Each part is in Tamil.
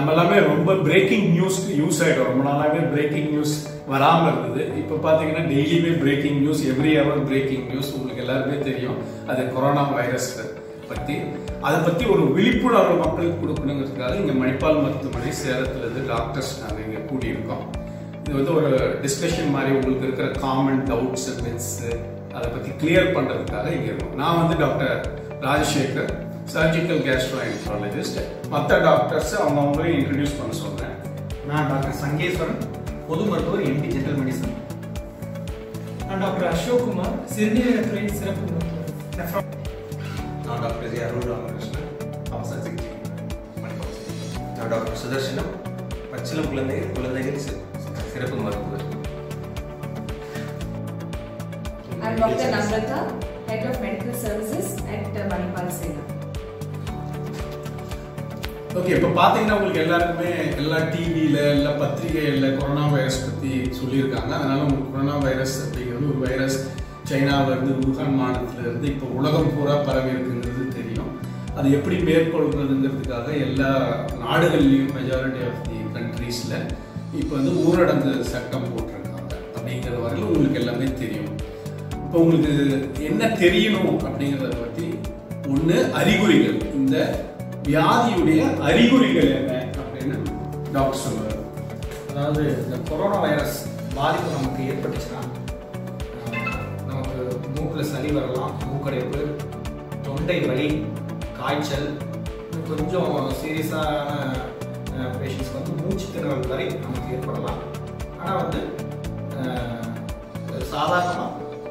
நம்ம எல்லாமே ரொம்ப பிரேக்கிங் நியூஸ்க்கு யூஸ் ஆயிடும் ரொம்ப நாளாவே பிரேக்கிங் நியூஸ் வராம இருந்தது இப்போ பாத்தீங்கன்னா டெய்லியுமே breaking news every hour breaking news உங்களுக்கு எல்லாருமே தெரியும் அது கொரோனா வைரஸ் பத்தி அதை பத்தி ஒரு விழிப்புணர்வு மக்களுக்கு கொடுக்கணுங்கிறதுக்காக இங்க மணிப்பால் மருத்துவமனை சேலத்துல இருந்து டாக்டர்ஸ் நாங்க இங்க கூடியிருக்கோம் இது வந்து ஒரு டிஸ்கஷன் மாதிரி உங்களுக்கு இருக்கிற காமன் டவுட்ஸ் மித்ஸ் அதை பத்தி கிளியர் பண்றதுக்காக இங்க இருக்கோம் நான் வந்து டாக்டர் ராஜசேகர் சர்ஜிக்கல் கேஸ்ட்ரோஎன்ட்ராலஜிஸ்ட் மற்ற டாக்டர்ஸ் அவங்க அவங்களே இன்ட்ரடியூஸ் பண்ண சொல்றேன் நான் டாக்டர் சங்கேஸ்வரன் பொது மருத்துவர் எம்பி ஜெனரல் மெடிசன் நான் டாக்டர் அசோக் குமார் சிறுநீரகத்துறை சிறப்பு மருத்துவர் நான் டாக்டர் ஜி அருள் ராமகிருஷ்ணன் அவசர சிகிச்சை மணிப்பால் நான் டாக்டர் சுதர்சனம் பச்சிலம் குழந்தைகள் குழந்தைகள் சி- சிறப்பு மருத்துவர் I'm Dr. Namrata, Head of Medical Services at uh, Manipal Sena. Okay இப்போ பார்த்தீங்கன்னா உங்களுக்கு எல்லாருக்குமே எல்லா டிவியில் எல்லா பத்திரிகைகளில் கொரோனா வைரஸ் பற்றி சொல்லியிருக்காங்க அதனால உங்களுக்கு கொரோனா வைரஸ் அப்படிங்கிறது ஒரு வைரஸ் சைனாவிலேருந்து வுகான் மாநிலத்திலேருந்து இப்போ உலகம் பூரா பரவி இருக்குங்கிறது தெரியும் அது எப்படி மேற்கொள்றதுங்கிறதுக்காக எல்லா நாடுகள்லையும் மெஜாரிட்டி ஆஃப் தி கண்ட்ரீஸில் இப்போ வந்து ஊரடங்கு சட்டம் போட்டிருக்காங்க அப்படிங்கிற வரையிலும் உங்களுக்கு எல்லாமே தெரியும் இப்போ உங்களுக்கு என்ன தெரியணும் அப்படிங்கிறத பற்றி ஒன்று அறிகுறிகள் இந்த வியாதியுடைய அறிகுறிகள் என்ன அப்படின்னு டாக்டர் சொல்லுவார் அதாவது இந்த கொரோனா வைரஸ் பாதிப்பு நமக்கு ஏற்பட்டுச்சுன்னா ஆஹ், நமக்கு மூக்கில் சளி வரலாம் மூக்கடைப்பு தொண்டை வலி காய்ச்சல் இன்னும் கொஞ்சம் சீரியஸான பேஷண்ட்ஸ்க்கு வந்து மூச்சு திணறல் வரை நமக்கு ஏற்படலாம் ஆனால் வந்து சாதாரணமாக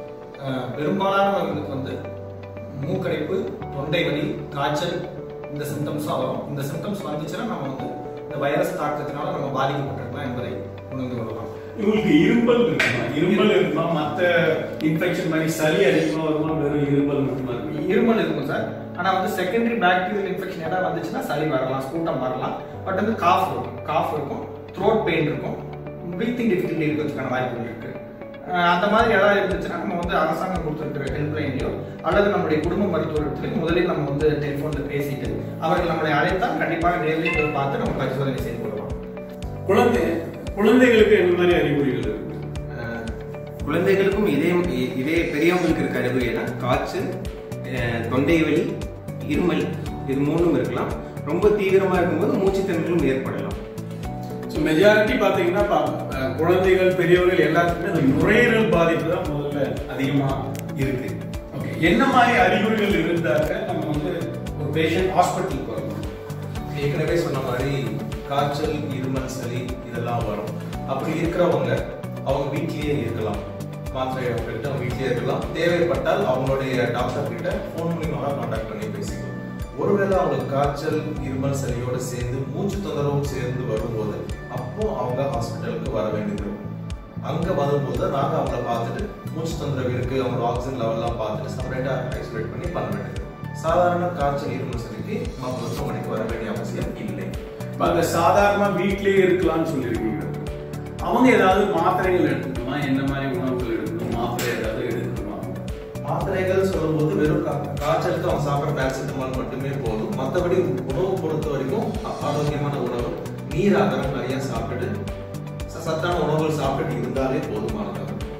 பெரும்பாலானவர்களுக்கு வந்து மூக்கடைப்பு தொண்டை வலி காய்ச்சல் இந்த சிம்டம்ஸாக வரும் இந்த சிம்டம்ஸ் வந்துச்சுன்னா நம்ம வந்து இந்த வைரஸ் தாக்கத்தினால நம்ம பாதிக்கப்பட்டிருக்கலாம் என்பதை உணர்ந்து கொள்ளலாம் இவங்களுக்கு இரும்பல் இருக்குமா இரும்பல் இருக்குமா மற்ற இன்ஃபெக்ஷன் மாதிரி சளி அதிகமாக வருமா வெறும் இரும்பல் மட்டுமா இருக்கு இருமல் இருக்கும் சார் ஆனால் வந்து செகண்டரி பாக்டீரியல் இன்ஃபெக்ஷன் ஏதாவது வந்துச்சுன்னா சளி வரலாம் ஸ்கூட்டம் வரலாம் பட் வந்து காஃப் இருக்கும் காஃப் இருக்கும் த்ரோட் பெயின் இருக்கும் ப்ரீத்திங் டிஃபிகல்ட்டி இருக்கிறதுக்கான வாய்ப்புகள் இருக்கு அஹ் அந்த மாதிரி ஏதாவது இருந்துச்சுன்னா நம்ம வந்து அரசாங்கம் கொடுத்துருக்கிற ஹெல்ப்லைன்லையோ அல்லது நம்முடைய குடும்ப மருத்துவர்களையும் முதலில் நம்ம வந்து டெலிஃபோனில் பேசிட்டு அவர்கள் நம்மளை அழைத்தால் கண்டிப்பாக நேரில் போய் பார்த்து நம்ம பரிசோதனை செய்து கொள்ளலாம் குழந்தை குழந்தைகளுக்கு என்ன மாதிரி அறிகுறிகள் இருக்கு அஹ், குழந்தைகளுக்கும் இதே இ- இதே பெரியவங்களுக்கு இருக்க அறிகுறி என்ன காய்ச்சல் அஹ், தொண்டை வலி இருமல் இது மூணும் இருக்கலாம் ரொம்ப தீவிரமா இருக்கும்போது மூச்சு திணறலும் ஏற்படலாம் ஸோ மெஜாரிட்டி பார்த்தீங்கன்னா பா- அஹ் குழந்தைகள் பெரியவர்கள் எல்லாத்துக்குமே அந்த நுரையீரல் பாதிப்பு தான் முதல்ல அதிகமாக இருக்கு ஓகே என்ன மாதிரி அறிகுறிகள் இருந்தாக்க நம்ம வந்து ஒரு பேஷண்ட் ஹாஸ்பிட்டலுக்கு வரணும் ஏற்கனவே சொன்ன மாதிரி காய்ச்சல் இருமல் சளி இதெல்லாம் வரும் அப்படி இருக்கிறவங்க அவங்க வீட்லயே இருக்கலாம் மாத்திரை எடுத்துட்டு அவங்க வீட்லயே இருக்கலாம் தேவைப்பட்டால் அவங்களுடைய டாக்டர் கிட்ட ஃபோன் மூலியமாக கான்டாக்ட் பண்ணி பேசிக்கலாம் ஒருவேளை அவங்களுக்கு காய்ச்சல் இருமல் சளியோட சேர்ந்து மூச்சு தொந்தரவும் சேர்ந்து வரும்போது அப்போ அவங்க ஹாஸ்பிட்டலுக்கு வர வேண்டியது இருக்கும் அங்க வரும்போது நாங்க அவங்கள பார்த்துட்டு மூச்சு தொந்தரவு இருக்கு அவங்களோட ஆக்சிஜன் லெவல்லாம் பார்த்துட்டு செப்பரேட்டா ஐசோலேட் பண்ணி பண்ண வேண்டியது சாதாரண காய்ச்சல் இருமல் சளிக்கு மருத்துவமனைக்கு வர வேண்டிய அவசியம் இல்லை இப்போ அந்த சாதாரணமாக வீட்டிலேயே இருக்கலாம்னு சொல்லியிருக்கீங்க அவங்க ஏதாவது மாத்திரைகள் எடுத்துக்கணுமா என்ன மாதிரி உணவுகள் எடுக்கணும் மாத்திரை ஏதாவது எடுக்கணுமா மாத்திரைகள் சொல்லும்போது வெறும் கா- காய்ச்சலுக்கு அவங்க சாப்பிட்ற பேராசிட்டமால் மட்டுமே போதும் மற்றபடி உணவு பொறுத்த வரைக்கும் ஆ- ஆரோக்கியமான உணவு நீர் ஆகாரம் நிறைய சாப்பிட்டுட்டு ச- சத்தான உணவுகள் சாப்பிட்டுட்டு இருந்தாலே போதுமானது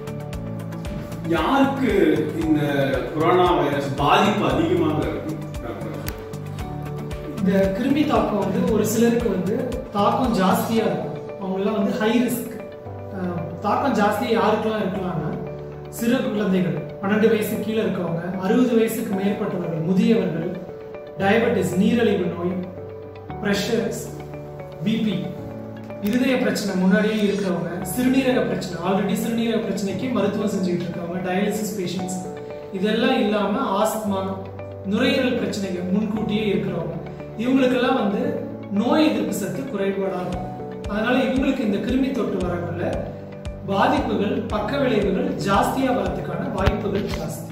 யாருக்கு இந்த கொரோனா வைரஸ் பாதிப்பு அதிகமாக இருக்கு டாக்டர் இந்த கிருமி தாக்கம் வந்து ஒரு சிலருக்கு வந்து தாக்கம் ஜாஸ்தியாக இருக்கும் அவங்கெல்லாம் வந்து ஹை ரிஸ்க் தாக்கம் ஜாஸ்தி யாருக்கெல்லாம் இருக்கலாம்னா சிறு குழந்தைகள் பன்னெண்டு வயசு கீழே இருக்கவங்க அறுபது வயசுக்கு மேற்பட்டவர்கள் முதியவர்கள் டயபெட்டிஸ் நீரிழிவு நோய் ப்ரெஷர்ஸ் பிபி இருதய பிரச்சனை முன்னாடியே இருக்கிறவங்க சிறுநீரக பிரச்சனை ஆல்ரெடி சிறுநீரக பிரச்சனைக்கு மருத்துவம் செஞ்சுட்டு இருக்கவங்க டயாலிசிஸ் பேஷண்ட்ஸ் இதெல்லாம் இல்லாம ஆஸ்துமா நுரையீரல் பிரச்சனைகள் முன்கூட்டியே இருக்கிறவங்க இவங்களுக்கெல்லாம் வந்து நோய் எதிர்ப்பு சத்து குறைபாடா இருக்கும் அதனால இவங்களுக்கு இந்த கிருமி தொற்று வரக்குள்ள பாதிப்புகள் பக்க விளைவுகள் ஜாஸ்தியா வரதுக்கான வாய்ப்புகள் ஜாஸ்தி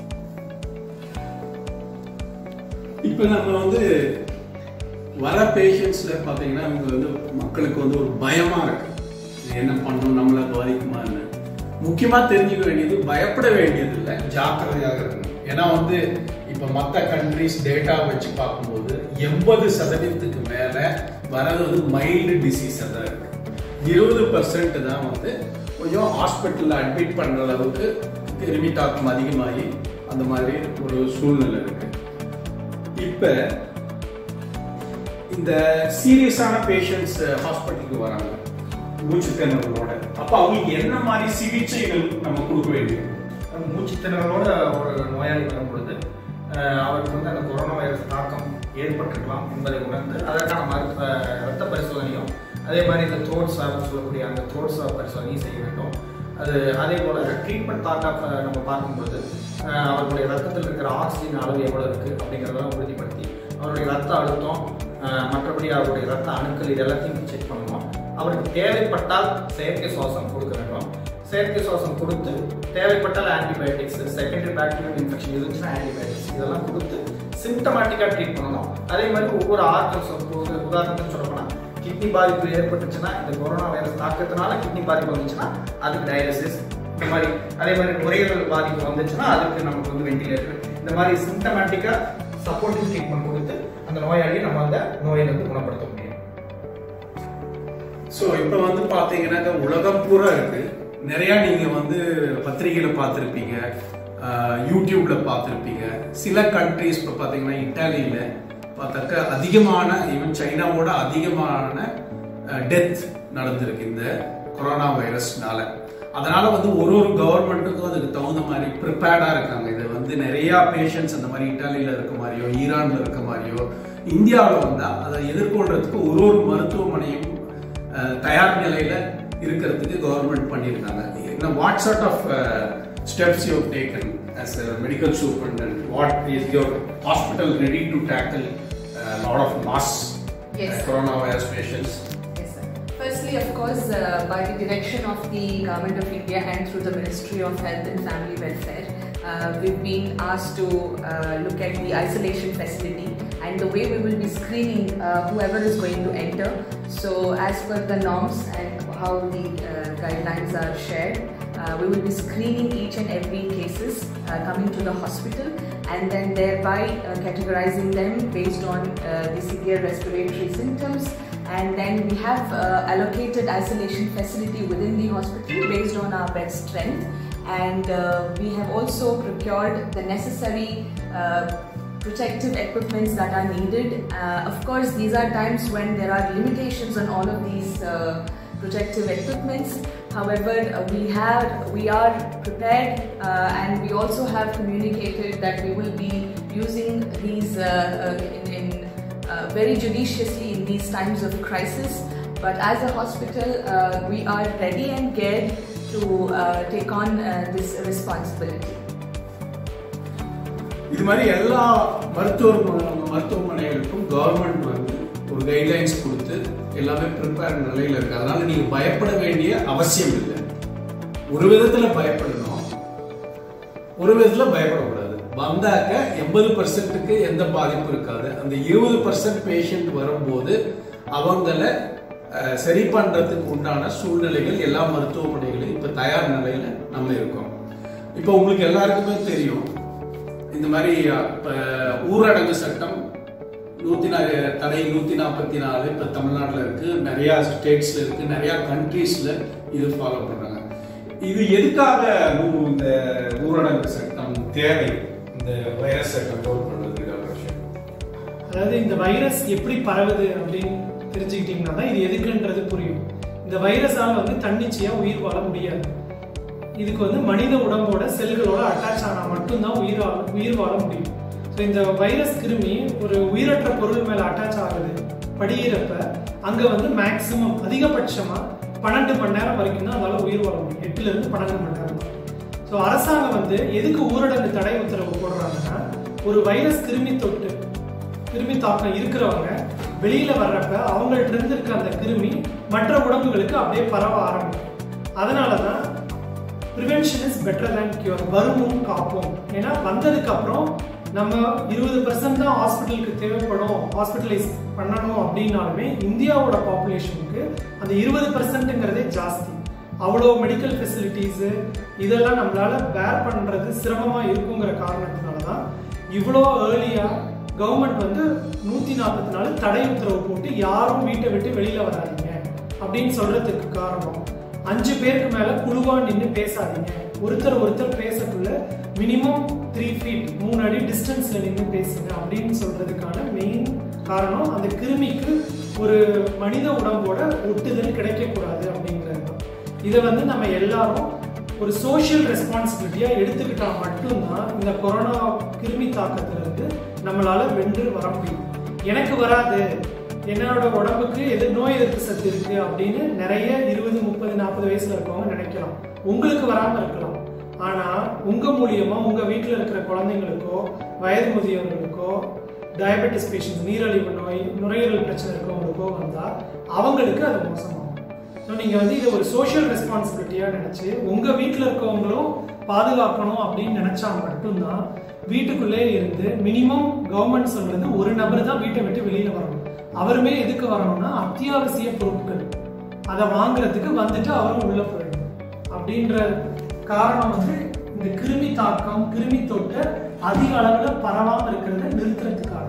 இப்போ நம்ம வந்து வர பேஷண்ட்ஸ்ல பாத்தீங்கன்னா இவங்க வந்து மக்களுக்கு வந்து ஒரு பயமா இருக்கு இது என்ன பண்ணணும் நம்மளை பாதிக்குமான்னு முக்கியமா தெரிஞ்சுக்க வேண்டியது பயப்பட வேண்டியது இல்லை ஜாக்கிரதையாக இருக்கணும் ஏன்னா வந்து இப்போ மற்ற கண்ட்ரிஸ் டேட்டா வச்சு பார்க்கும்போது எண்பது சதவீதத்துக்கு மேலே வரது வந்து மைல்டு டிசீஸாக தான் இருக்கு இருபது பர்சன்ட் தான் வந்து கொஞ்சம் ஹாஸ்பிட்டலில் அட்மிட் பண்ணுற அளவுக்கு கிருமி தாக்கம் அதிகமாகி அந்த மாதிரி ஒரு சூழ்நிலை இருக்கு இப்போ இந்த சீரியஸான பேஷண்ட்ஸ் ஹாஸ்பிட்டலுக்கு வராங்க மூச்சு திணறலோட அப்போ அவங்களுக்கு என்ன மாதிரி சிகிச்சைகள் நம்ம கொடுக்க வேண்டியது மூச்சு திணறலோட ஒரு நோயாளி வரும் பொழுது அஹ், அவருக்கு வந்து அந்த கொரோனா வைரஸ் தாக்கம் ஏற்பட்டிருக்கலாம் என்பதை உணர்ந்து அதற்கான மருத்துவ ரத்த பரிசோதனையும் அதே மாதிரி இந்த த்ரோட் சாப்னு சொல்லக்கூடிய அந்த த்ரோட் சாப் பரிசோதனையும் செய்ய வேண்டும் அது அதே போல ட்ரீட்மெண்ட் தாக்க நம்ம பார்க்கும்போது அஹ், அவர்களுடைய ரத்தத்தில் இருக்கிற ஆக்சிஜன் அளவு எவ்வளவு இருக்கு அப்படிங்கிறதெல்லாம் உறுதிப்படுத்தி அவருடைய ரத்த அழுத்தம் அஹ், மற்றபடி அவருடைய ரத்த அணுக்கள் இது எல்லாத்தையும் செக் பண்ணணும் அவருக்கு தேவைப்பட்டால் செயற்கை சுவாசம் கொடுக்க வேண்டும் செயற்கை சுவாசம் கொடுத்து தேவைப்பட்டால் ஆன்டிபயோட்டிக்ஸ் செகண்டரி பாக்டீரியல் இன்ஃபெக்ஷன் இருந்துச்சுன்னா ஆன்டிபயோட்டிக்ஸ் இதெல்லாம் கொடுத்து சிம்டமேட்டிக்காக ட்ரீட் பண்ணணும் அதே மாதிரி ஒவ்வொரு ஆர்கன்ஸும் உதாரணத்துக்கு சொல்லப்போனால் கிட்னி பாதிப்பு ஏற்பட்டுச்சுன்னா இந்த கொரோனா வைரஸ் தாக்கத்தினால கிட்னி பாதிப்பு வந்துச்சுன்னா அதுக்கு டயாலிசிஸ் இந்த மாதிரி அதே மாதிரி நுரையீரல் பாதிப்பு வந்துச்சுன்னா அதுக்கு நமக்கு வந்து வெண்டிலேட்டர் இந்த மாதிரி சிம்டமேட்டிக்காக சப்போர்ட்டிவ் ட்ரீட்மெண்ட் கொடுத்து அந்த நோயாளியை நம்ம அந்த நோயிலிருந்து குணப்படுத்த முடியும் ஸோ இப்போ வந்து பார்த்தீங்கன்னாக்கா உலகம் பூரா இருக்கு நிறைய நீங்க வந்து பத்திரிகையில பார்த்துருப்பீங்க யூடியூப்ல பார்த்துருப்பீங்க சில கண்ட்ரீஸ் இப்போ பார்த்தீங்கன்னா இட்டாலியில பார்த்தாக்க அதிகமான ஈவன் சைனாவோட அதிகமான டெத் நடந்திருக்கு இந்த கொரோனா வைரஸ்னால அதனால வந்து ஒரு ஒரு கவர்மெண்ட்டுக்கும் அதுக்கு தகுந்த மாதிரி ப்ரிப்பேர்டா இருக்காங்க இது வந்து நிறைய பேஷண்ட்ஸ் அந்த மாதிரி இட்டாலியில இருக்க மாதிரியோ ஈரான்ல இருக்க மாதிரியோ இந்தியாவில் வந்தா அதை எதிர்கொள்றதுக்கு ஒரு ஒரு மருத்துவமனையும் அஹ், தயார் நிலையில இருக்கிறதுக்கு கவர்மெண்ட் பண்ணியிருக்காங்க என்ன what sort of steps you taken as a medical superintendent what is your hospital ready to tackle a lot of mass Yes. uh, coronavirus patients Yes, sir. Firstly, of course, uh, by the direction of the Government of India and through the Ministry of Health and Family Welfare, uh, we've been asked to uh, look at the isolation facility and the way we will be screening uh, whoever is going to enter. So, as per the norms and how the uh, guidelines are shared, uh, we will be screening each and every cases uh, coming to the hospital and then thereby uh, categorizing them based on uh, the severe respiratory symptoms and then we have uh, allocated isolation facility within the hospital based on our bed strength and uh, we have also procured the necessary uh, protective equipments that are needed uh, of course these are times when there are limitations on all of these uh, protective equipments however uh, we have we are prepared uh, and we also have communicated that we will be using these uh, uh, in, in uh, very judiciously in these times of crisis. But as a hospital, uh, we are ready and geared to uh, take on uh, this responsibility. இது மாதிரி எல்லா மருத்துவ மருத்துவமனைகளுக்கும் கவர்மெண்ட் வந்து ஒரு கைட்லைன்ஸ் கொடுத்து எல்லாமே ப்ரிப்பேர் நிலையில இருக்கு அதனால நீங்க பயப்பட வேண்டிய அவசியம் இல்லை ஒரு விதத்துல பயப்படணும் ஒரு விதத்துல பயப்படக்கூடாது வந்தாக்க எண்பது பர்சன்ட்டுக்கு எந்த பாதிப்பும் இருக்காது அந்த இருபது பர்சன்ட் பேஷண்ட் வரும்போது அவங்கள அஹ், சரி பண்றதுக்கு உண்டான சூழ்நிலைகள் எல்லா மருத்துவமனைகளையும் இப்ப தயார் நிலையில நம்ம இருக்கோம் இப்போ உங்களுக்கு எல்லாருக்குமே தெரியும் இந்த மாதிரி இப்ப ஊரடங்கு சட்டம் நூத்தி நா தடை நூத்தி நாற்பத்தி நாலு இப்ப தமிழ்நாட்டுல இருக்கு நிறைய ஸ்டேட்ஸ்ல இருக்கு நிறைய கண்ட்ரீஸ்ல இது ஃபாலோ பண்றாங்க இது எதுக்காக நூ- இந்த ஊரடங்கு சட்டம் தேவை இந்த வைரஸை கண்ட்ரோல் பண்றதுக்கு டாக்டர் அதாவது இந்த வைரஸ் எப்படி பரவுது அப்படின்னு தெரிஞ்சுக்கிட்டீங்கன்னா தான் இது எதுக்குன்றது புரியும் இந்த வைரஸால வந்து தன்னிச்சையா உயிர் வாழ முடியாது இதுக்கு வந்து மனித உடம்போட செல்களோட அட்டாச் ஆனா மட்டும்தான் உயிர் வாழ உயிர் வாழ முடியும் ஸோ இந்த வைரஸ் கிருமி ஒரு உயிரற்ற பொருள் மேல அட்டாச் ஆகுது படியிறப்ப அங்க வந்து மேக்சிமம் அதிகபட்சமா பன்னெண்டு மணி நேரம் வரைக்கும் தான் அதால உயிர் வாழ முடியும் எட்டுல இருந்து பன்னெண்டு மணி நேரம் தான் ஸோ அரசாங்கம் வந்து எதுக்கு ஊரடங்கு தடை உத்தரவு போடுறாங்கன்னா ஒரு வைரஸ் கிருமி தொட்டு கிருமி தாக்கம் இருக்கிறவங்க வெளியில வர்றப்ப அவங்கள்ட்ட இருந்து இருக்க அந்த கிருமி மற்ற உடம்புகளுக்கு அப்படியே பரவ ஆரம்பிக்கும் அதனால தான் prevention is better than cure வருமுன் காப்போம் ஏன்னா வந்ததுக்கு அப்புறம் நம்ம இருபது பர்சன்ட் தான் ஹாஸ்பிட்டலுக்கு தேவைப்படும் ஹாஸ்பிட்டலைஸ் பண்ணணும் அப்படின்னாலுமே இந்தியாவோட பாப்புலேஷனுக்கு அந்த இருபது பர்சன்ட்டுங்கிறதே ஜாஸ்தி அவ்வளோ மெடிக்கல் ஃபெசிலிட்டிஸு இதெல்லாம் நம்மளால பேர் பண்ணுறது சிரமமாக இருக்குங்கிற காரணத்தினால தான் இவ்வளோ ஏர்லியா கவர்மெண்ட் வந்து நூத்தி நாற்பத்தி நாலு தடை உத்தரவு போட்டு யாரும் வீட்டை விட்டு வெளியில வராதீங்க அப்படின்னு சொல்றதுக்கு காரணம் அஞ்சு பேருக்கு மேல குழுவா நின்று பேசாதீங்க ஒருத்தர் ஒருத்தர் பேசக்குள்ள மினிமம் த்ரீ ஃபீட் மூணு அடி டிஸ்டன்ஸ்ல நின்று பேசுங்க அப்படின்னு சொல்றதுக்கான மெயின் காரணம் அந்த கிருமிக்கு ஒரு மனித உடம்போட ஒட்டுதல் கிடைக்கக்கூடாது அப்படிங்கிறது தான் இதை வந்து நம்ம எல்லாரும் ஒரு சோஷியல் ரெஸ்பான்சிபிலிட்டியா எடுத்துக்கிட்டா மட்டும்தான் இந்த கொரோனா கிருமி தாக்கத்துல இருந்து நம்மளால வென்று வர முடியும் எனக்கு வராது என்னோட உடம்புக்கு எது நோய் எதிர்ப்பு சக்தி இருக்கு அப்படின்னு நிறைய இருபது முப்பது நாற்பது வயசுல இருக்கவங்க நினைக்கலாம் உங்களுக்கு வராம இருக்கலாம் ஆனா உங்க மூலியமா உங்க வீட்டுல இருக்கிற குழந்தைங்களுக்கோ வயது முதியவர்களுக்கோ டயபெட்டிஸ் பேஷண்ட் நீரிழிவு நோய் நுரையீரல் பிரச்சனை இருக்கவங்களுக்கோ வந்தா அவங்களுக்கு அது மோசமாகும் ஸோ நீங்க வந்து இதை ஒரு சோஷியல் ரெஸ்பான்சிபிலிட்டியா நினைச்சு உங்க வீட்டில் இருக்கவங்களும் பாதுகாக்கணும் அப்படின்னு நினைச்சா மட்டும்தான் வீட்டுக்குள்ளே இருந்து மினிமம் கவர்மெண்ட் சொல்றது ஒரு நபர் தான் வீட்டை விட்டு வெளியில வரணும் அவருமே எதுக்கு வரணும்னா அத்தியாவசிய பொருட்கள் அதை வாங்குறதுக்கு வந்துட்டு அவரும் உள்ள போயிடணும் அப்படின்ற காரணம் வந்து இந்த கிருமி தாக்கம் கிருமி தொற்று அதிக அளவுல பரவாம இருக்கிறத நிறுத்துறதுக்காக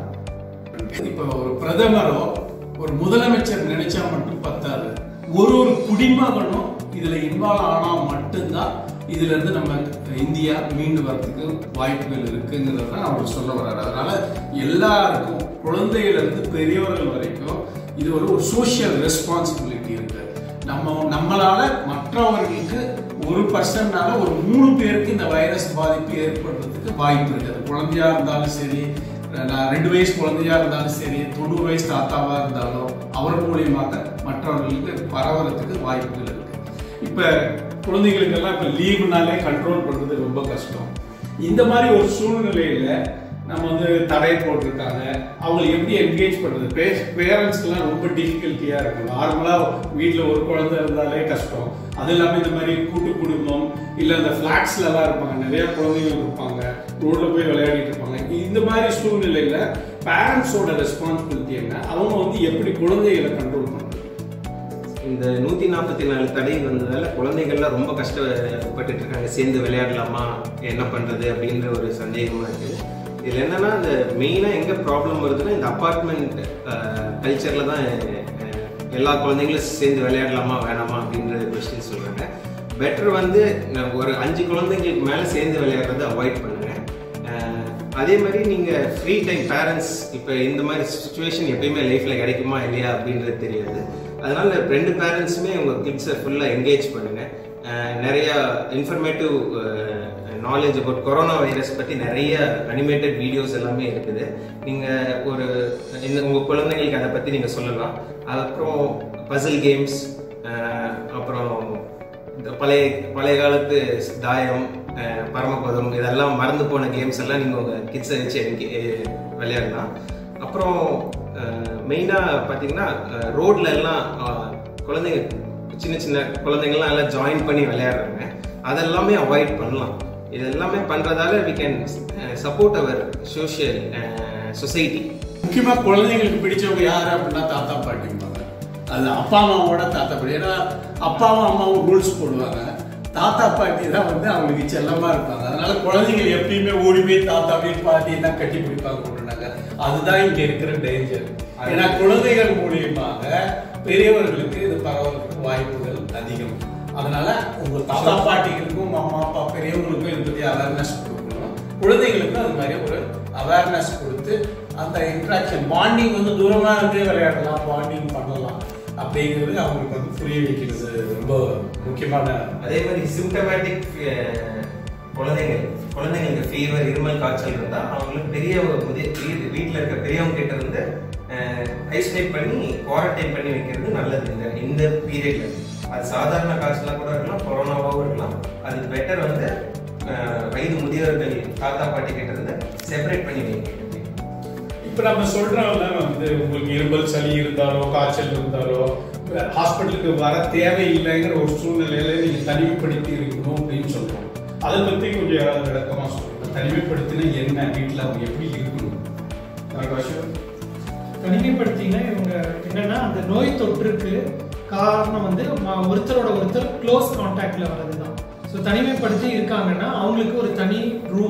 இப்ப ஒரு பிரதமரோ ஒரு முதலமைச்சர் நினைச்சா மட்டும் பத்தாது ஒரு ஒரு குடிமகனும் இதுல இன்வால்வ் ஆனா மட்டும்தான் இதுல இருந்து நம்ம இந்தியா மீண்டு வரதுக்கு வாய்ப்புகள் இருக்குங்கிறத தான் அவர் சொல்ல வர்றாரு அதனால எல்லாருக்கும் குழந்தையில இருந்து பெரியவர்கள் வரைக்கும் இது ஒரு ஒரு சோஷியல் ரெஸ்பான்சிபிலிட்டி இருக்கு நம்ம நம்மளால மற்றவர்களுக்கு ஒரு பர்சன்ட்னால ஒரு மூணு பேருக்கு இந்த வைரஸ் பாதிப்பு ஏற்படுறதுக்கு வாய்ப்பு இருக்கு அது குழந்தையா இருந்தாலும் சரி நான் ரெண்டு வயசு குழந்தையா இருந்தாலும் சரி தொண்ணூறு வயசு தாத்தாவா இருந்தாலும் அவர் மூலியமாக மற்றவர்களுக்கு பரவறதுக்கு வாய்ப்புகள் இருக்கு இப்ப குழந்தைகளுக்கெல்லாம் இப்ப லீவுனாலே கண்ட்ரோல் பண்றது ரொம்ப கஷ்டம் இந்த மாதிரி ஒரு சூழ்நிலையில நம்ம வந்து தடை போட்டிருக்காங்க அவங்களை எப்படி என்கேஜ் பண்றது பேரண்ட்ஸ்க்குலாம் ரொம்ப டிஃபிகல்ட்டியா இருக்கும் நார்மலா வீட்டில் ஒரு குழந்தை இருந்தாலே கஷ்டம் அது இல்லாம இந்த மாதிரி கூட்டு குடும்பம் இல்ல இந்த ஃபிளாட்ஸ்ல எல்லாம் இருப்பாங்க நிறைய குழந்தைகள் இருப்பாங்க ரோட்ல போய் விளையாடிட்டு இருப்பாங்க இந்த மாதிரி சூழ்நிலையில பேரண்ட்ஸோட ரெஸ்பான்சிபிலிட்டி என்ன அவங்க வந்து எப்படி குழந்தைகளை கண்ட்ரோல் பண்றது இந்த நூத்தி நாற்பத்தி நாலு தடை வந்ததால குழந்தைகள்லாம் ரொம்ப கஷ்டப்பட்டுட்டு இருக்காங்க சேர்ந்து விளையாடலாமா என்ன பண்றது அப்படின்ற ஒரு சந்தேகமா இருக்கு இதுல என்னன்னா இந்த மெயினா எங்க ப்ராப்ளம் வருதுன்னா இந்த அப்பார்ட்மெண்ட் கல்ச்சர்ல தான் அஹ், எல்லா குழந்தைங்களும் சேர்ந்து விளையாடலாமா வேணாமா அப்படின்ற கொஸ்டின் சொல்றாங்க பெட்டர் வந்து நான் ஒரு அஞ்சு குழந்தைங்களுக்கு மேல சேர்ந்து விளையாடுறதை அவாய்ட் பண்ணுங்க அஹ், அதே மாதிரி நீங்க ஃப்ரீ டைம் பேரண்ட்ஸ் இப்போ இந்த மாதிரி சுச்சுவேஷன் எப்பயுமே லைஃப்ல கிடைக்குமா இல்லையா அப்படின்றது தெரியாது அதனால ரெண்டு பேரண்ட்ஸுமே உங்க கிட்ஸை ஃபுல்லா என்கேஜ் பண்ணுங்க அஹ், நிறைய informative knowledge about corona virus பத்தி நிறைய அனிமேட்டட் வீடியோஸ் எல்லாமே இருக்குது நீங்க ஒரு இந்த உங்க குழந்தைங்களுக்கு அதை பத்தி நீங்க சொல்லலாம் அப்புறம் பசில் கேம்ஸ் அப்புறம் இந்த பழைய பழைய காலத்து தாயம் அஹ், பரமபதம் இதெல்லாம் மறந்து போன கேம்ஸ் எல்லாம் நீங்கள் உங்கள் கிட்ஸை வச்சு எனக்கு விளையாடலாம் அப்புறம் மெயினாக பார்த்தீங்கன்னா ரோட்ல எல்லாம் அஹ், குழந்தைங்க சின்ன சின்ன குழந்தைங்கள்லாம் எல்லாம் ஜாயின் பண்ணி விளையாடுறாங்க அதெல்லாமே அவாய்ட் பண்ணலாம் இது எல்லாமே பண்ணுறதால we can support our social society முக்கியமா குழந்தைங்களுக்கு பிடிச்சவங்க யாரு அப்படின்னா தாத்தா பாட்டிம்பாங்க அது அப்பா அம்மாவோட தாத்தா பாட்டி ஏன்னா அப்பாவும் அம்மாவும் ரூல்ஸ் போடுவாங்க தாத்தா பாட்டி தான் வந்து அவங்களுக்கு செல்லமா இருப்பாங்க அதனால குழந்தைகள் எப்பயுமே ஓடி போய் தாத்தாவையும் பாட்டி தான் கட்டி பிடிப்பாங்க கொண்டுனாங்க அதுதான் இங்க இருக்கிற டேஞ்சர் ஏன்னா குழந்தைகள் மூலியமாக பெரியவர்களுக்கு இது பரவறதுக்கு வாய்ப்புகள் அதிகம் அதனால உங்க தாத்தா பாட்டிகளுக்கும் உங்க அம்மா அப்பா பெரியவங்களுக்கும் இதை பத்தி அவேர்னஸ் கொடுக்கணும் குழந்தைகளுக்கும் அது மாதிரி ஒரு அவேர்னஸ் கொடுத்து அந்த இன்ட்ராக்ஷன் பாண்டிங் வந்து தூரமா இருந்தே விளையாடலாம் பாண்டிங் பண்ணலாம் அப்படிங்கிறது அவங்களுக்கு வந்து புரிய வைக்கிறது ரொம்ப முக்கியமான அதே மாதிரி சிம்டமேட்டிக் குழந்தைகள் குழந்தைங்களுக்கு ஃபீவர் இருமல் காய்ச்சல் இருந்தால் அவங்களுக்கு பெரிய முதிய வீட்டில் இருக்க பெரியவங்க கிட்ட இருந்து ஐசோலேட் பண்ணி குவாரண்டைன் பண்ணி வைக்கிறது நல்லது இந்த இந்த பீரியட்ல அது சாதாரண காய்ச்சலாக கூட இருக்கலாம் கொரோனாவாகவும் இருக்கலாம் அது பெட்டர் வந்து அஹ், வயது முதியவர்கள் தாத்தா பாட்டி கிட்ட இருந்து செப்பரேட் பண்ணி வைக்கிறது இப்ப நம்ம சொல்றோம்ல வந்து உங்களுக்கு இருமல் சளி இருந்தாலோ காய்ச்சல் இருந்தாலோ ஹாஸ்பிட்டலுக்கு வர தேவையில்லைங்கிற ஒரு சூழ்நிலையில நீங்க தனிமைப்படுத்தி இருக்கணும் அப்படின்னு சொல்றோம் அதை பத்தி கொஞ்சம் யாராவது விளக்கமா சொல்லுங்க தனிமைப்படுத்தினா என்ன வீட்டுல அவங்க எப்படி இருக்கணும் பிரகாஷ் தனிமைப்படுத்திங்கன்னா இவங்க என்னன்னா அந்த நோய் தொற்றுக்கு காரணம் வந்து ம- ஒருத்தரோட ஒருத்தர் க்ளோஸ் கான்டாக்ட்ல வர்றது தான் ஸோ தனிமைப்படுத்தி இருக்காங்கன்னா அவங்களுக்கு ஒரு தனி ரூம்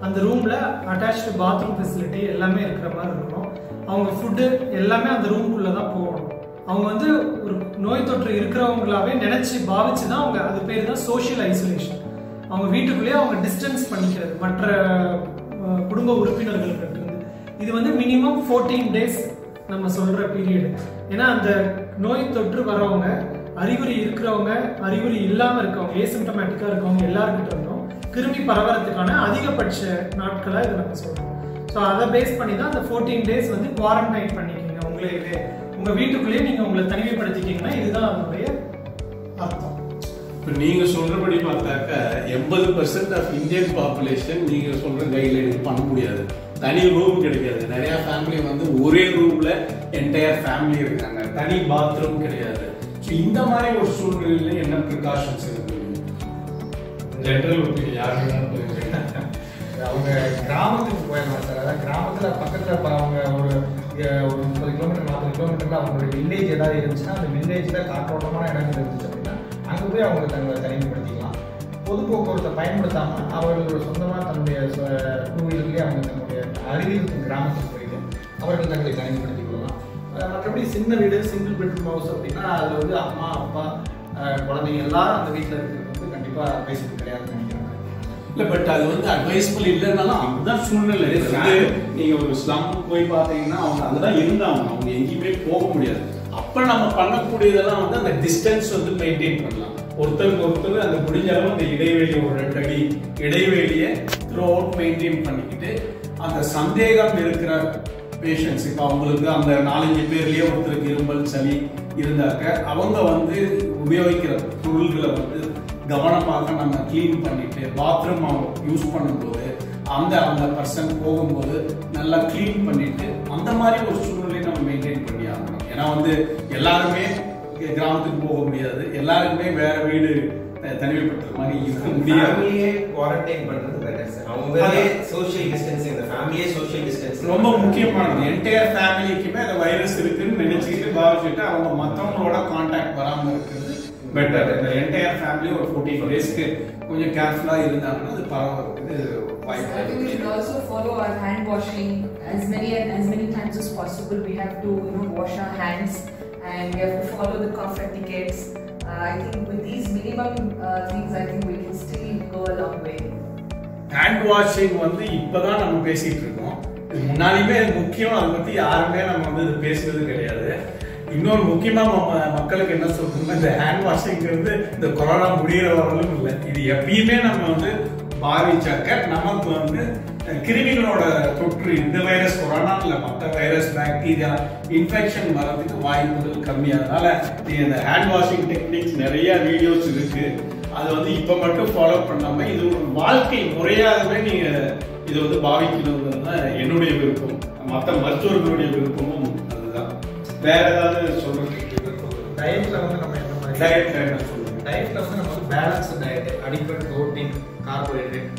அந்த ரூம்ல அட்டாச்சு பாத்ரூம் ஃபெசிலிட்டி எல்லாமே இருக்கிற மாதிரி இருக்கணும் அவங்க ஃபுட்டு எல்லாமே அந்த ரூம்குள்ள தான் போகணும் அவங்க வந்து ஒரு நோய் தொற்று இருக்கிறவங்களாவே நினைச்சு பாவிச்சு தான் அவங்க அது பேர் தான் சோஷியல் ஐசோலேஷன் அவங்க வீட்டுக்குள்ளேயே அவங்க டிஸ்டன்ஸ் பண்ணிக்கிறது மற்ற அஹ், குடும்ப உறுப்பினர்களுக்கு இருந்து இது வந்து மினிமம் 14 டேஸ் நம்ம சொல்ற பீரியட் ஏன்னா அந்த நோய் தொற்று வரவங்க அறிகுறி இருக்கிறவங்க அறிகுறி இல்லாம இருக்கவங்க ஏசிம்டமேட்டிக்கா இருக்கவங்க எல்லாருக்கிட்ட இருந்தும் கிருமி பரவறதுக்கான அதிகபட்ச நாட்களா இதை நம்ம சொல்றோம் ஸோ அதை பேஸ் பண்ணி தான் அந்த 14 டேஸ் வந்து குவாரண்டைன் பண்ணிக்கிங்க உங்களே உங்க வீட்டுக்குள்ளேயே நீங்க உங்களை தனிமைப்படுத்திக்கிங்கன்னா இதுதான் அதனுடைய அர்த்தம் இப்போ நீங்க சொல்றபடி பார்த்தாக்க எண்பது பர்சன்ட் ஆஃப் இந்தியன் பாப்புலேஷன் நீங்க சொல்ற கைட்லைன் பண்ண முடியாது தனி ரூம் கிடைக்காது நிறைய ஃபேமிலி வந்து ஒரே ரூம்ல என்டையர் ஃபேமிலி இருக்காங்க தனி பாத்ரூம் கிடையாது ஸோ இந்த மாதிரி ஒரு சூழ்நிலையில என்ன ப்ரிகாஷன்ஸ் இருக்கு ஜென்ரல் ஒப்பீனியன் யாருக்கு அவங்க கிராமத்துக்கு போயிடலாம் சார் அதாவது கிராமத்துல பக்கத்துல இப்ப அவங்க ஒரு அஹ், ஒரு முப்பது கிலோமீட்டர் நாற்பது கிலோமீட்டர்ல அவங்களோட வில்லேஜ் ஏதாவது இருந்துச்சுன்னா அந்த வில்லேஜ்ல காற்றோட்டமான இடங்கள் இருந்துச்சு அப்படின்னா அங்க போய் அவங்க தங்களை தனிமைப்படுத்திக்கலாம் பொது போக்குவரத்தை பயன்படுத்தாம அவர்கள் சொந்தமா தன்னுடைய டூ வீலர்லயே அவங்க தன்னுடைய அருகில் இருக்கும் கிராமத்துக்கு போயிட்டு அவர்கள் தங்களை தனிமைப்படுத்திக் கொள்ளலாம் அஹ், மற்றபடி சின்ன வீடு சிங்கிள் பெட்ரூம் ஹவுஸ் அப்படின்னா அதுல வந்து அம்மா அப்பா அஹ், குழந்தைங்க எல்லாரும் அந்த வீட்டுல இருக்கிறது வந்து கண்டிப்பா பேசிட்டு கிடையாதுன்னு நினைக்கிறாங்க இல்ல பட் அது வந்து அட்வைசபிள் இல்லைனாலும் அதுதான் சூழ்நிலை இது வந்து நீங்க ஒரு ஸ்லம் போய் பார்த்தீங்கன்னா அவங்க அங்கதான் இருந்தாங்க அவங்க எங்கேயுமே போக முடியாது அப்ப நம்ம பண்ணக்கூடியதெல்லாம் வந்து அந்த டிஸ்டன்ஸ் வந்து மெயின்டைன் பண்ணலாம் ஒருத்தருக்கு ஒருத்தர் அந்த முடிஞ்ச அளவு அந்த இடைவெளி ஒரு ரெண்டு அடி இடைவெளியை த்ரூ அவுட் மெயின்டைன் பண்ணிக்கிட்டு அந்த சந்தேகம் இருக்கிற பேஷண்ட்ஸ் இப்போ அவங்களுக்கு அந்த நாலஞ்சு பேர்லயே ஒருத்தருக்கு இருமல் சளி இருந்தாக்க அவங்க வந்து உபயோகிக்கிற பொருள்களை வந்து கவனமாக நம்ம க்ளீன் பண்ணிட்டு பாத்ரூம் அவங்க யூஸ் பண்ணும்போது அந்த அந்த பர்சன் போகும்போது நல்லா க்ளீன் பண்ணிட்டு அந்த மாதிரி ஒரு சூழ்நிலையை நம்ம மெயின்டைன் பண்ணி ஆகணும் ஏன்னா வந்து எல்லாருமே கிராமத்துக்கு போக முடியாது எல்லாருக்குமே வேற வீடு த- தனிமைப்படுத்துற மாதிரி இருக்க முடியாது ஃபேமிலியே குவாரண்டைன் பண்றது பெட்டர் சார் அவங்களே சோஷியல் டிஸ்டன்சிங் இந்த ஃபேமிலியே சோஷியல் டிஸ்டன்சிங் ரொம்ப முக்கியமானது என்டையர் ஃபேமிலிக்குமே அந்த வைரஸ் இருக்குன்னு நினைச்சுக்கிட்டு பாவிச்சுட்டு அவங்க மத்தவங்களோட கான்டாக்ட் வராம இருக்கிறது பெட்டர் இந்த என்டையர் ஃபேமிலி ஒரு ஃபோர்டீன் டேஸ்க்கு கொஞ்சம் கேர்ஃபுல்லா இருந்தாங்கன்னா அது பரவாயில்ல I think we should வாய்ப்பு also follow our hand washing as many and as many times as possible. We have to, you know, wash our hands and we have to follow the cough etiquettes. Uh, I think with these minimum uh, things, I think we can still go a long way. Hand washing வந்து இப்பதான் நம்ம பேசிட்டு இருக்கோம் இது முன்னாடியுமே இது முக்கியம் அதை பத்தி யாருமே நம்ம வந்து இது பேசுறது கிடையாது இன்னொரு முக்கியமா ம- மக்களுக்கு என்ன சொல்றோம்னா இந்த ஹேண்ட் வாஷிங்கிறது இந்த கொரோனா முடியிற வரலும் இல்லை இது எப்பயுமே நம்ம வந்து பாவிச்சாக்க நமக்கு வந்து அஹ், கிருமிகளோட தொற்று இந்த வைரஸ் கொரோனா இல்ல மற்ற வைரஸ் பாக்டீரியா இன்ஃபெக்ஷன் வர்றதுக்கு வாய்ப்புகள் கம்மி அதனால நீங்க இந்த ஹேண்ட் வாஷிங் டெக்னிக்ஸ் நிறைய வீடியோஸ் இருக்கு அது வந்து இப்ப மட்டும் ஃபாலோ பண்ணாம இது ஒரு வாழ்க்கை முறையாகவே நீங்க இதை வந்து பாவிக்கணுங்கிறது தான் என்னுடைய விருப்பம் மற்ற மருத்துவர்களுடைய விருப்பமும் அதுதான் வேற ஏதாவது சொல்றதுக்கு டயட்ல வந்து நம்ம என்ன மாதிரி டயட் என்ன சொல்லுங்க டயட்ல வந்து நம்ம வந்து பேலன்ஸ் டயட் அடிப்படை புரோட்டீன் கார்போஹைட்ரேட்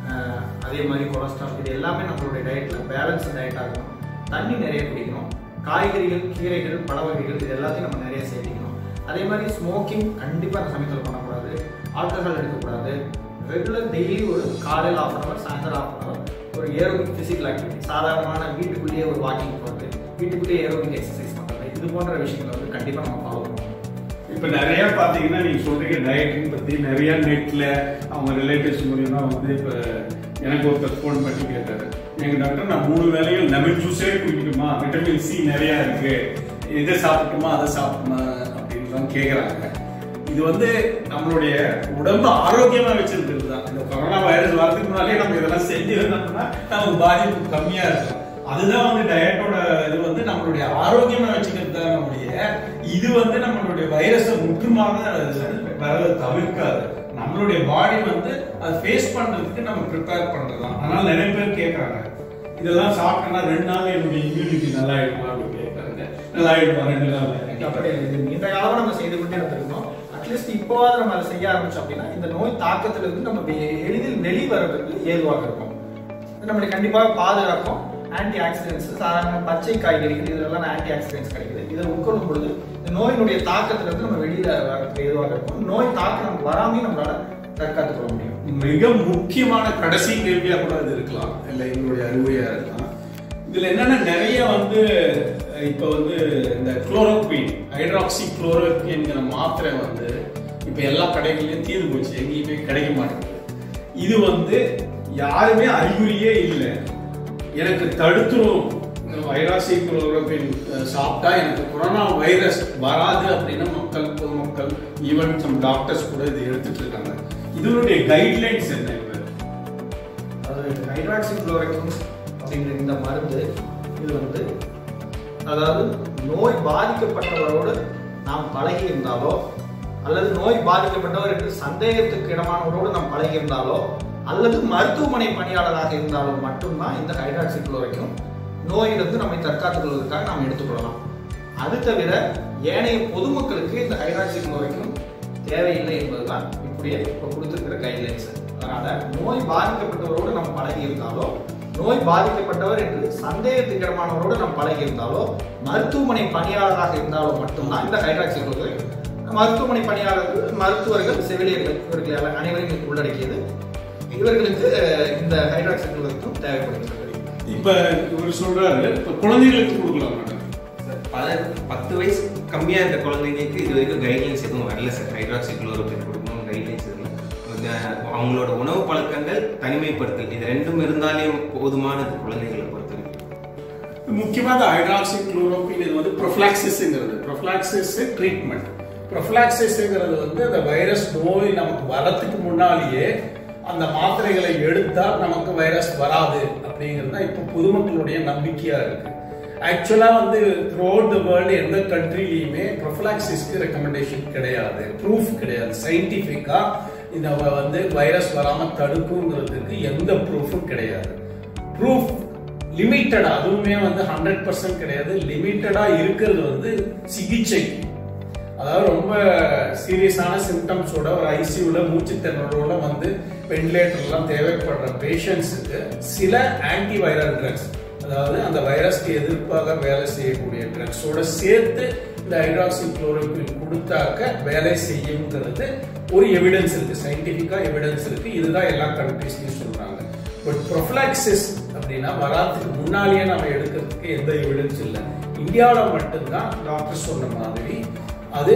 அதே மாதிரி கொலஸ்ட்ரால் இது எல்லாமே நம்மளுடைய டயட்ல பேலன்ஸ் டயட் ஆகணும் தண்ணி நிறைய குடிக்கணும் காய்கறிகள் கீரைகள் பழ வகைகள் இது எல்லாத்தையும் நம்ம நிறைய சேர்த்திக்கணும் அதே மாதிரி ஸ்மோக்கிங் கண்டிப்பா அந்த சமயத்தில் பண்ணக்கூடாது ஆல்கஹால் எடுக்கக்கூடாது ரெகுலர் டெய்லி ஒரு காலையில் ஆஃப் அன் அவர் சாயந்தரம் ஆஃப் அன் அவர் ஒரு ஏரோபிக் ஃபிசிக்கல் ஆக்டிவிட்டி சாதாரணமான வீட்டுக்குள்ளேயே ஒரு வாக்கிங் போகிறது வீட்டுக்குள்ளேயே ஏரோபிக் எக்ஸசைஸ் பண்ணுறது இது போன்ற விஷயங்களை வந்து கண்டிப்பாக நம்ம ஃபாலோ பண்ணுவோம் இப்ப நிறைய பாத்தீங்கன்னா நீங்க சொல்றீங்க டயட்டிங் பத்தி நிறைய நெட்ல அவங்க ரிலேட்டிவ்ஸ் மூலியமா வந்து இப்ப எனக்கு ஒருத்தர் ஃபோன் பண்ணி கேட்டாரு எங்க டாக்டர் நான் மூணு வேளையும் லெமன் ஜூஸே குடிக்கணுமா விட்டமின் சி நிறைய இருக்கு இதை சாப்பிட்டுமா அதை சாப்பிட்டுமா அப்படின்லாம் கேக்குறாங்க இது வந்து நம்மளுடைய உடம்பு ஆரோக்கியமா வச்சிருக்கிறது தான் இந்த கொரோனா வைரஸ் வரதுக்கு முன்னாலே நம்ம இதெல்லாம் செஞ்சிருந்தோம்னா நமக்கு பாதிப்பு கம்மியா இருக்கும் அதுதான் வந்து டயட்டோட இது வந்து நம்மளுடைய ஆரோக்கியமா வச்சுக்கிறது தான் நம்முடைய இது வந்து நம்மளுடைய வைரஸை முற்றுமாக வரத தவிர்க்காது நம்மளுடைய பாடி வந்து அதை ஃபேஸ் பண்றதுக்கு நம்ம ப்ரிப்பேர் பண்றதுதான் அதனால நிறைய பேர் கேட்கறாங்க இதெல்லாம் சாப்பிட்டேன்னா ரெண்டு நாள் என்னுடைய இம்யூனிட்டி நல்லா ஆயிடுமா அப்படின்னு கேட்கறாங்க நல்லா ஆயிடுமா ரெண்டு நாள் அப்படி இல்லை. இது நீண்ட காலமா நம்ம செய்து கொண்டே வந்திருக்கோம் அட்லீஸ்ட் இப்போவாது நம்ம அதை செய்ய ஆரம்பிச்சோம் அப்படின்னா இந்த நோய் தாக்கத்துல இருந்து நம்ம வெ- எளிதில் வெளிவரதுக்கு ஏதுவாக இருக்கும் இது நம்மளை கண்டிப்பாக பாதுகாக்கும் ஆன்டி ஆக்சிடென்ட்ஸ் சாதாரண பச்சை காய்கறிகள் இதெல்லாம் ஆன்டி ஆக்சிடென்ட்ஸ் கிடைக்குது இதை உட்கொள்ளும் பொழுது இந்த நோயினுடைய தாக்கத்துல இருந்து நம்ம வெளியில வரதுக்கு ஏதுவாக இருக்கும் நோய் தாக்கம் நமக்கு வராமையும் நம்மளால தற்காத்துக் கொள்ள முடியும் மிக முக்கியமான கடைசி கேள்வியா கூட இது இருக்கலாம் இல்லை எங்களுடைய அறிவுரையா இருக்கலாம் இதுல என்னன்னா நிறைய வந்து அஹ், இப்ப வந்து இந்த குளோரோக்வின் ஹைட்ராக்சி குளோரோக்வின்ங்கிற மாத்திரை வந்து இப்ப எல்லா கடைகள்லயும் தீர்ந்து போச்சு எங்கேயுமே கிடைக்க மாட்டேங்குது இது வந்து யாருமே அறிகுறியே இல்லை எனக்கு தடுத்துரும் வைராசி குளோரோக்வின் சாப்பிட்டா எனக்கு கொரோனா வைரஸ் வராது அப்படின்னு மக்கள் பொதுமக்கள் ஈவன் சம் டாக்டர்ஸ் கூட இது எடுத்துட்டு இருக்காங்க இதனுடைய கைட்லைன்ஸ் என்ன இப்ப? அது ஹைட்ராக்சி குளோரைக்கும் அப்படிங்கிற இந்த மருந்து இது வந்து அதாவது நோய் பாதிக்கப்பட்டவரோடு நாம் பழகி இருந்தாலோ அல்லது நோய் பாதிக்கப்பட்டவர் என்று சந்தேகத்துக்கு இடமானவரோடு நாம் பழகி இருந்தாலோ அல்லது மருத்துவமனை பணியாளராக இருந்தாலோ மட்டும்தான் இந்த ஹைட்ராக்சி குளோரைக்கும் நோயிலிருந்து நம்மை தற்காத்துக் கொள்வதற்காக நாம் எடுத்துக்கொள்ளலாம் அது தவிர ஏனைய பொதுமக்களுக்கு இந்த ஹைட்ராக்சி குளோரைக்கும் தேவையில்லை என்பதுதான் இப்படியே இப்போ கொடுத்திருக்கிற கைட்லைன்ஸ் அதனால நோய் பாதிக்கப்பட்டவரோடு நாம் பழகி இருந்தாலோ நோய் பாதிக்கப்பட்டவர் என்று சந்தேகத்துக்கிடமானவரோடு நாம் பழகி இருந்தாலோ மருத்துவமனை பணியாளராக இருந்தாலோ மட்டும்தான் இந்த ஹைட்ராக்சி குளோரைக்கும் மருத்துவமனை பணியாளர்கள் மருத்துவர்கள் செவிலியர்கள் இவர்கள் எல்லாம் அனைவரையும் இது உள்ளடக்கியது இவர்களுக்கு அஹ், இந்த ஹைட்ராக்சி குளோரைக்கும் தேவைப்படுகிறது இப்ப இவர் சொல்றாரு இப்ப குழந்தைகளுக்கு கொடுக்கலாம் மேடம் பல பத்து வயசு கம்மியா இருக்க குழந்தைங்களுக்கு இது வரைக்கும் கைட்லைன்ஸ் எதுவும் வரல சார் ஹைட்ராக்சி குளோரோபின் கொடுக்கணும் கைட்லைன்ஸ் எதுவும் அஹ் அவங்களோட உணவு பழக்கங்கள் தனிமைப்படுத்தல் இது ரெண்டும் இருந்தாலே போதுமானது குழந்தைகளை பொறுத்த வரைக்கும் முக்கியமா இந்த ஹைட்ராக்சி குளோரோக்வின் இது வந்து ப்ரொஃபிளாக்சிஸ்ங்கிறது ப்ரொஃபிளாக்சிஸ் ட்ரீட்மெண்ட் ப்ரொஃபிளாக்சிஸ்ங்கிறது வந்து அந்த வைரஸ் நோய் நமக்கு வரத்துக்கு முன்னாலேயே அந்த மாத்திரைகளை எடுத்தால் நமக்கு வைரஸ் வராது அப்படிங்கிறது தான் இப்போ பொதுமக்களுடைய நம்பிக்கையா இருக்கு ஆக்சுவலா வந்து த்ரூ த வேர்ல்டு எந்த கண்ட்ரிலையுமே ப்ரொஃபிளாக்சிஸ்க்கு ரெக்கமெண்டேஷன் கிடையாது ப்ரூஃப் கிடையாது சயின்டிஃபிக்கா இந்த வ- வந்து வைரஸ் வராம தடுக்குங்கிறதுக்கு எந்த ப்ரூஃபும் கிடையாது ப்ரூஃப் லிமிட்டடா அதுவுமே வந்து ஹண்ட்ரட் பர்சன்ட் கிடையாது லிமிட்டடா இருக்கிறது வந்து சிகிச்சை அதாவது ரொம்ப சீரியஸான சிம்டம்ஸோட ஒரு ஐசியூல மூச்சு திணறலோட வந்து வெண்டிலேட்டர்லாம் தேவைப்படுற பேஷண்ட்ஸுக்கு சில ஆன்டிவைரல் ட்ரக்ஸ் அதாவது அந்த வைரஸ்க்கு எதிர்ப்பாக வேலை செய்யக்கூடிய ட்ரக்ஸோட சேர்த்து இந்த ஹைட்ராக்சி குளோரோக்வின் கொடுத்தாக்க வேலை செய்யுங்கிறது ஒரு எவிடன்ஸ் இருக்கு சயின்டிபிக்கா எவிடன்ஸ் இருக்கு இதுதான் எல்லா கண்ட்ரீஸ்லயும் சொல்றாங்க பட் ப்ரொஃபிளாக்சிஸ் அப்படின்னா வராதுக்கு முன்னாலேயே நம்ம எடுக்கிறதுக்கு எந்த எவிடன்ஸ் இல்லை இந்தியாவில் மட்டும்தான் டாக்டர் சொன்ன மாதிரி அது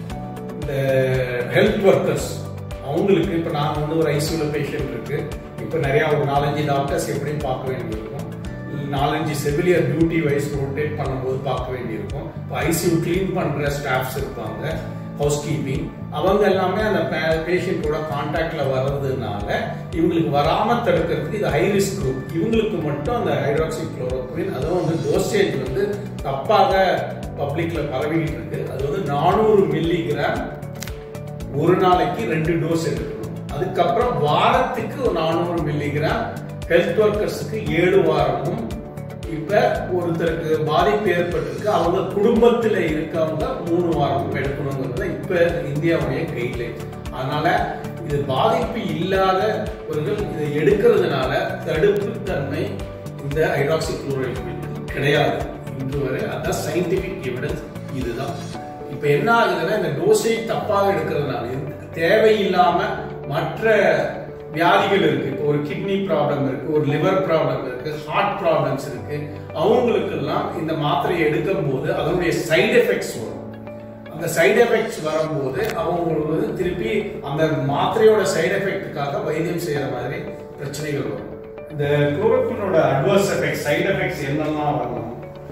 இந்த ஹெல்த் ஒர்க்கர்ஸ் அவங்களுக்கு இப்போ நான் வந்து ஒரு ஐசியூல பேஷண்ட் இருக்கு இப்போ நிறைய ஒரு நாலஞ்சு டாக்டர்ஸ் எப்படியும் பார்க்க வேண்டியிருக்கும் நாலஞ்சு செவிலியர் டியூட்டி வைஸ் ரொட்டேட் பண்ணும்போது பார்க்க வேண்டியிருக்கும் இப்போ ஐசியூ க்ளீன் பண்ற ஸ்டாஃப்ஸ் இருப்பாங்க ஹவுஸ் கீப்பிங் அவங்க எல்லாமே அந்த பேஷண்ட்டோட கான்டாக்ட்ல வர்றதுனால இவங்களுக்கு வராம தடுக்கிறதுக்கு இது ஹை ரிஸ்க் குரூப் இவங்களுக்கு மட்டும் அந்த ஹைட்ராக்சி குளோரோக்வின் அதுவும் வந்து டோசேஜ் வந்து தப்பாக பப்ளிக்ல பரவிக்கிட்டு இருக்கு அது வந்து நானூறு மில்லிகிராம் ஒரு நாளைக்கு ரெண்டு டோஸ் எடுக்கணும் அதுக்கப்புறம் வாரத்துக்கு ஒரு நானூறு மில்லிகிராம் ஹெல்த் ஒர்க்கர்ஸுக்கு ஏழு வாரமும் இப்ப ஒருத்தருக்கு பாதிப்பு ஏற்பட்டிருக்கு அவங்க குடும்பத்துல இருக்கவங்க மூணு வாரமும் எடுக்கணுங்கிறது இப்ப இந்தியாவுடைய கைட்லைன் அதனால இது பாதிப்பு இல்லாதவர்கள் இதை எடுக்கிறதுனால தடுப்பு தன்மை இந்த ஹைட்ராக்சி கிடையாது இன்று வரை அதான் சயின்டிபிக் எவிடன்ஸ் இதுதான் இப்ப என்ன ஆகுதுன்னா இந்த டோசேஜ் தப்பாக எடுக்கிறதுனால இது தேவையில்லாம மற்ற வியாதிகள் இருக்கு இப்போ ஒரு கிட்னி ப்ராப்ளம் இருக்கு ஒரு லிவர் ப்ராப்ளம் இருக்கு ஹார்ட் ப்ராப்ளம்ஸ் இருக்கு அவங்களுக்கெல்லாம் இந்த மாத்திரையை எடுக்கும் போது அதனுடைய சைடு எஃபெக்ட்ஸ் வரும் அந்த சைடு எஃபெக்ட்ஸ் வரும்போது அவங்களுக்கு வந்து திருப்பி அந்த மாத்திரையோட சைடு எஃபெக்ட்டுக்காக வைத்தியம் செய்யற மாதிரி பிரச்சனைகள் வரும் இந்த குளோரோக்வினோட அட்வர்ஸ் எஃபெக்ட் சைடு எஃபெக்ட்ஸ் என்னெல்லாம் வரணும்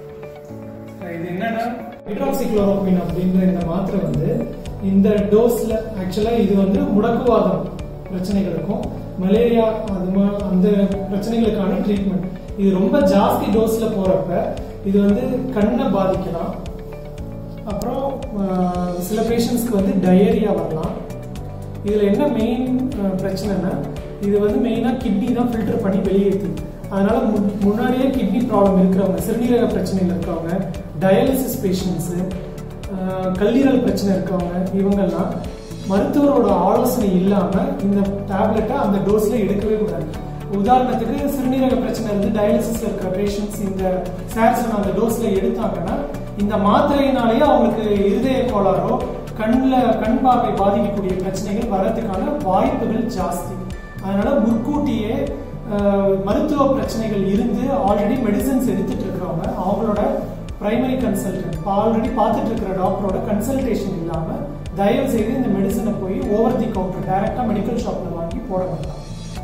இது என்னன்னா ஹைட்ராக்சிக்ளோரோக்வின் அப்படின்ற இந்த மாத்திரை வந்து இந்த டோஸ்ல ஆக்சுவலா இது வந்து முடக்குவாதம் பிரச்சனைகளுக்கும் மலேரியா அது மா- அந்த பிரச்சனைகளுக்கான ட்ரீட்மெண்ட் இது ரொம்ப ஜாஸ்தி டோஸ்ல போறப்ப இது வந்து கண்ணை பாதிக்கலாம் அப்புறம் ஆஹ், சில பேஷண்ட்ஸ்க்கு வந்து டயரியா வரலாம் இதுல என்ன மெயின் பிரச்சனைனா இது வந்து மெயினா கிட்னி தான் ஃபில்டர் பண்ணி வெளியேற்றுது அதனால மு- முன்னாடியே கிட்னி ப்ராப்ளம் இருக்கிறவங்க சிறுநீரக பிரச்சனைகள் இருக்கவங்க டயாலிசிஸ் பேஷண்ட்ஸு கல்லீரல் பிரச்சனை இருக்கவங்க இவங்கெல்லாம் மருத்துவரோட ஆலோசனை இல்லாம இந்த டேப்லெட்டை அந்த டோஸ்ல எடுக்கவே கூடாது உதாரணத்துக்கு சிறுநீரக பிரச்சனை இருந்து டயாலிசிஸ்ல இருக்கிற பேஷண்ட்ஸ் இந்த சார் சொன்ன அந்த டோஸ்ல எடுத்தாங்கன்னா இந்த மாத்திரையினாலேயே அவங்களுக்கு இருதய கோளாறோ கண்ணில் கண் பார்வை பாதிக்கக்கூடிய பிரச்சனைகள் வரதுக்கான வாய்ப்புகள் ஜாஸ்தி அதனால முன்கூட்டியே அஹ், மருத்துவ பிரச்சனைகள் இருந்து ஆல்ரெடி மெடிசன்ஸ் எடுத்துட்டு இருக்கிறவங்க அவங்களோட பிரைமரி கன்சல்டன்ட் இப்போ ஆல்ரெடி பார்த்துட்டு இருக்கிற டாக்டரோட கன்சல்டேஷன் இல்லாமல் தயவு செய்து இந்த மெடிசனை போய் ஓவர் தி கவுண்டர் டைரக்டாக மெடிக்கல் ஷாப்பில் வாங்கி போட வேண்டாம்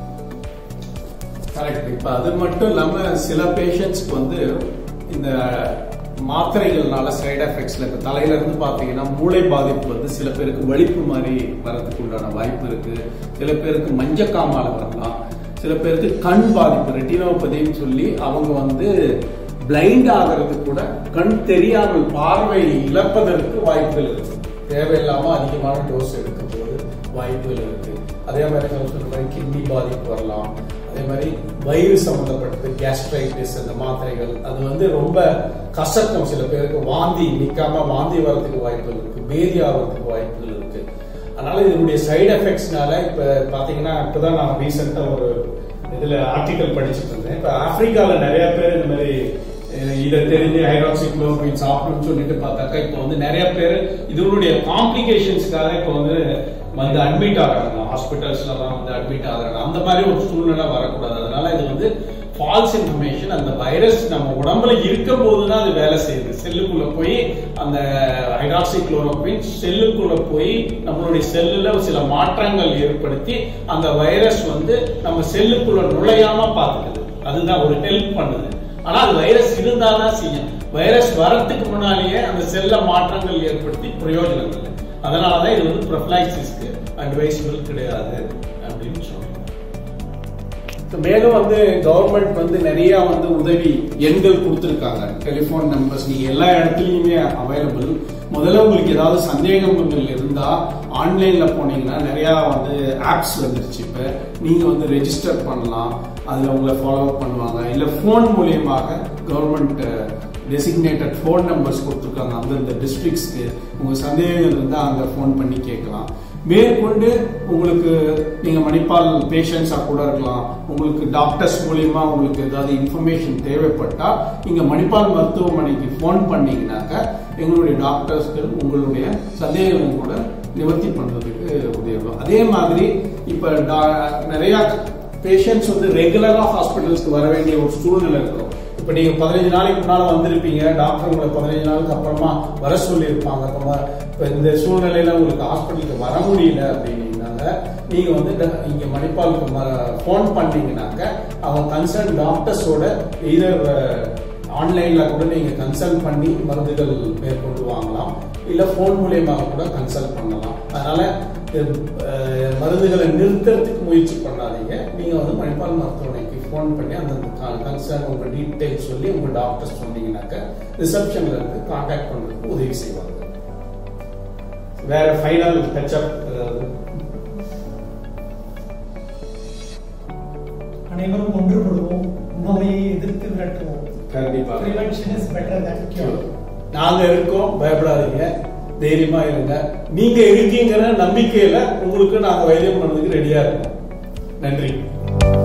கரெக்ட் இப்போ அது மட்டும் இல்லாம சில பேஷண்ட்ஸ்க்கு வந்து இந்த மாத்திரைகள்னால சைடு எஃபெக்ட்ஸ்ல இப்போ தலையில இருந்து பார்த்தீங்கன்னா மூளை பாதிப்பு வந்து சில பேருக்கு வலிப்பு மாதிரி வரதுக்கு உண்டான வாய்ப்பு இருக்கு சில பேருக்கு மஞ்சக்காமால வரலாம் சில பேருக்கு கண் பாதிப்பு ரெட்டினோபதின்னு சொல்லி அவங்க வந்து பிளைண்ட் ஆகிறதுக்கு கூட கண் தெரியாமல் பார்வை இழப்பதற்கு வாய்ப்புகள் இருக்கு தேவையில்லாம அதிகமான டோஸ் எடுக்கும் போது வாய்ப்புகள் இருக்கு அதே மாதிரி நான் சொன்ன மாதிரி கிட்னி பாதிப்பு வரலாம் அதே மாதிரி வயிறு சம்பந்தப்பட்டது கேஸ்ட்ரைட்டிஸ் அந்த மாத்திரைகள் அது வந்து ரொம்ப கசக்கும் சில பேருக்கு வாந்தி நிக்காம வாந்தி வரதுக்கு வாய்ப்புகள் இருக்கு பேதி ஆகிறதுக்கு வாய்ப்புகள் இருக்கு அதனால இதனுடைய சைடு எஃபெக்ட்ஸ்னால இப்ப பாத்தீங்கன்னா இப்பதான் நான் ரீசெண்டா ஒரு இதுல ஆர்டிக்கல் படிச்சுட்டு இருந்தேன் இப்ப ஆப்பிரிக்கால நிறைய பேர் இந்த மாதிரி அஹ், இதை தெரிஞ்சு ஹைட்ராக்சிக்ளோபின் சாப்பிடணும்னு சொல்லிட்டு பார்த்தாக்கா இப்போ வந்து நிறைய பேர் இதனுடைய காம்ப்ளிகேஷன்ஸ்க்காக இப்போ வந்து வந்து அட்மிட் ஆகிறாங்க ஹாஸ்பிட்டல்ஸ்ல தான் வந்து அட்மிட் ஆகுறாங்க அந்த மாதிரி ஒரு சூழ்நிலை வரக்கூடாது அதனால இது வந்து ஃபால்ஸ் இன்ஃபர்மேஷன் அந்த வைரஸ் நம்ம உடம்புல இருக்கும் போது தான் அது வேலை செய்யுது செல்லுக்குள்ள போய் அந்த ஹைட்ராக்சிக்ளோரோபின் செல்லுக்குள்ள போய் நம்மளுடைய செல்லுல சில மாற்றங்கள் ஏற்படுத்தி அந்த வைரஸ் வந்து நம்ம செல்லுக்குள்ள நுழையாம பார்த்துக்குது அதுதான் ஒரு ஹெல்ப் பண்ணுது ஆனா அது வைரஸ் இருந்தா தான் செய்யும் வைரஸ் வரத்துக்கு முன்னாலேயே அந்த செல்ல மாற்றங்கள் ஏற்படுத்தி பிரயோஜனம் இல்லை அதனாலதான் இது வந்து ப்ரொஃபலாக்சிஸ்க்கு அட்வைசபிள் கிடையாது அப்படின்னு சொல்றோம் So, மேலும் வந்து கவர்மெண்ட் வந்து நிறைய வந்து உதவி எண்கள் கொடுத்துருக்காங்க டெலிஃபோன் நம்பர்ஸ் நீங்க எல்லா இடத்துலயுமே அவைலபிள் முதல்ல உங்களுக்கு ஏதாவது சந்தேகங்கள் இருந்தா ஆன்லைன்ல போனீங்கன்னா நிறைய வந்து ஆப்ஸ் வந்துருச்சு இப்ப நீங்க வந்து ரெஜிஸ்டர் பண்ணலாம் அதுல உங்களை ஃபாலோ அப் பண்ணுவாங்க இல்ல ஃபோன் மூலியமாக கவர்மெண்ட் டெசிக்னேட்டட் ஃபோன் நம்பர்ஸ் கொடுத்துருக்காங்க அந்தந்த டிஸ்ட்ரிக்ட்ஸ்க்கு உங்க சந்தேகங்கள் இருந்தா அங்க ஃபோன் பண்ணி கேட்கலாம் மேற்கொண்டு உங்களுக்கு நீங்க மணிப்பால் பேஷண்ட்ஸா கூட இருக்கலாம் உங்களுக்கு டாக்டர்ஸ் மூலியமா உங்களுக்கு ஏதாவது இன்ஃபர்மேஷன் தேவைப்பட்டா இங்க மணிப்பால் மருத்துவமனைக்கு ஃபோன் பண்ணீங்கன்னாக்க எங்களுடைய டாக்டர்ஸ்கள் உங்களுடைய சந்தேகங்கள் கூட நிவர்த்தி பண்றதுக்கு உதவும் அதே மாதிரி இப்ப டா- நிறைய பேஷண்ட்ஸ் வந்து ரெகுலரா ஹாஸ்பிட்டல்ஸ்க்கு வர வேண்டிய ஒரு சூழ்நிலை இருக்கும் இப்ப நீங்க பதினஞ்சு நாளைக்கு முன்னால வந்திருப்பீங்க டாக்டர் உங்களை பதினஞ்சு நாளுக்கு அப்புறமா வர சொல்லியிருப்பாங்க அப்ப இப்ப இந்த சூழ்நிலையில உங்களுக்கு ஹாஸ்பிட்டலுக்கு வர முடியல அப்படின்னீங்கனால நீங்க வந்து ட- இங்க மணிப்பாலுக்கு ஃபோன் பண்ணீங்கன்னாக்க அவங்க கன்சர்ன் டாக்டர்ஸோட இதர் ஆன்லைன்ல கூட நீங்க கன்சல்ட் பண்ணி மருந்துகள் மேற்கொண்டு வாங்கலாம் இல்ல ஃபோன் மூலியமாக கூட கன்சல்ட் பண்ணலாம் அதனால அஹ், மருந்துகளை நிறுத்துறதுக்கு முயற்சி பண்ணாதீங்க நீங்க வந்து மணிப்பால் மருத்துவமனைக்கு ஃபோன் பண்ணி அந்த கன்சர்ன் உங்க டீட்டெயில் சொல்லி உங்க டாக்டர் சொன்னீங்கன்னாக்க ரிசப்ஷன்ல இருந்து கான்டாக்ட் பண்றதுக்கு உதவி செய்வாங்க வேற ஃபைனல் டச்சப் ஏதாவது அனைவரும் ஒன்றுபடுவோம் நோயை எதிர்த்து விரட்டுவோம் கண்டிப்பா prevention is better than cure நாங்க இருக்கோம் பயப்படாதீங்க தைரியமா இருங்க நீங்க இருக்கீங்கிற நம்பிக்கையில உங்களுக்கு நாங்க வைத்தியம் பண்ணதுக்கு ரெடியா இருக்கோம் நன்றி